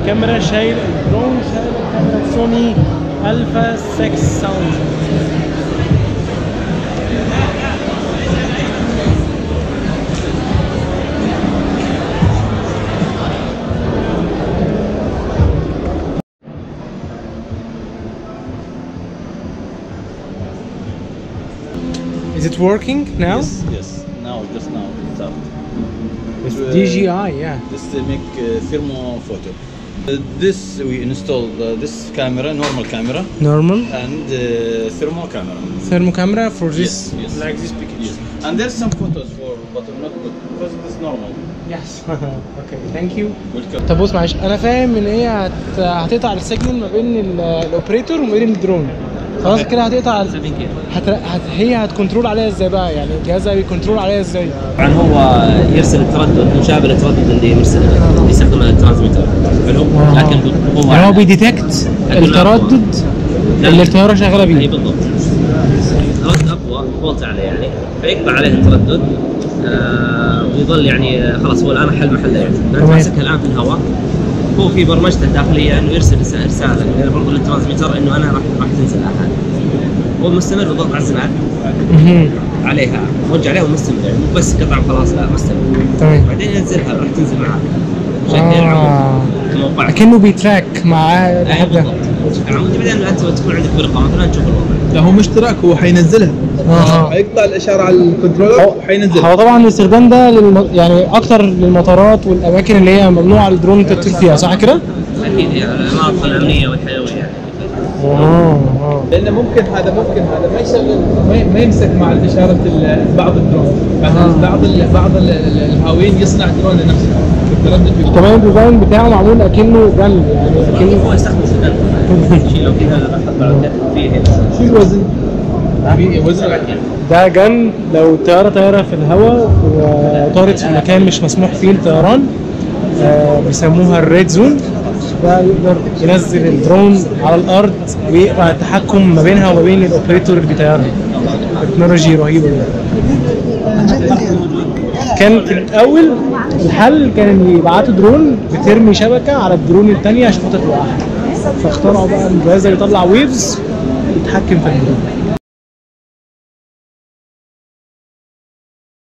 الكاميرا شايل الدرون شايل الكاميرا سوني الفا 6 ساوند Is it working now? Yes, yes. Now, just now, it's out. It's Uh, DJI, yeah. This uh, make uh, thermo photo. Uh, this we installed uh, this camera, normal camera, Normal and uh, thermo camera. thermo camera for this, Yes, yes. like this picture. Yes. And there's some photos for, but not good because it is normal. Yes. okay, thank you. Welcome. طب بص معلش انا فاهم ان هي هت... هتقطع السيجنال ما بين ال- الاوبريتور وما بين الدرون خلاص كده هتقطع ال- هت... هت... هي هتكنترول عليها ازاي بقى يعني الجهاز هيكنترول عليها ازاي طبعا هو يرسل التردد مشابه للتردد اللي يرسله يستخدم الترانسميتر حلو لكن هو يعني هو بيديتكت التردد اللي الطياره شغاله اي بيه بالضبط التردد اقوى فولت عليه يعني فيقطع عليه التردد آه ويظل يعني آه، خلاص هو الان حل محله يعني فانت تمام. ماسكها الان في الهواء هو في برمجته الداخليه انه يرسل رس- رساله يعني برضه للترانسميتر انه انا راح راح تنزل الان هو مستمر بالضغط على الزناد مهم. عليها موجه عليها ومستمر يعني مو بس قطع خلاص لا مستمر تمام بعدين ينزلها راح تنزل معاك بشكل عمودي آه. كموقع اكنه بيتراك معاه اي الحاجه بالضبط عمودي بعدين انت تكون عندك فرقه مثلا تشوف الوضع لا هو مشترك هو حينزلها آه. حيقطع الاشاره على الكنترولر وحينزلها هو طبعا الاستخدام ده للم... يعني اكتر للمطارات والاماكن اللي هي ممنوع الدرون تطير فيها صح كده؟ اكيد يعني المناطق الامنيه والحيويه يعني اه اه لانه ممكن هذا ممكن هذا ما يشغل ما- ما يمسك مع الاشاره ال- بعض الدرون بعض بعض ال- بعض ال- ال- الهاويين يصنع درون لنفسه التردد بيكون كمان الديزاين بتاعه معمول اكنه جن يعني اكنه هو يستخدم سدن شيله كذا حط على الكتف فيه هنا شو الوزن؟ في وزنه قاعد ده جن لو الطياره طايره في الهواء وطارت في مكان مش مسموح فيه الطيران آه بيسموها الريد زون ده يقدر ينزل الدرون على الارض ويبقى التحكم ما بينها وما بين الاوبريتور اللي بيطيرها تكنولوجي رهيبه يعني. كان في الاول الحل كان ان يبعتوا درون بترمي شبكه على الدرون الثانيه عشان خاطر توقعها فاخترعوا بقى الجهاز اللي يطلع ويفز يتحكم في الدرون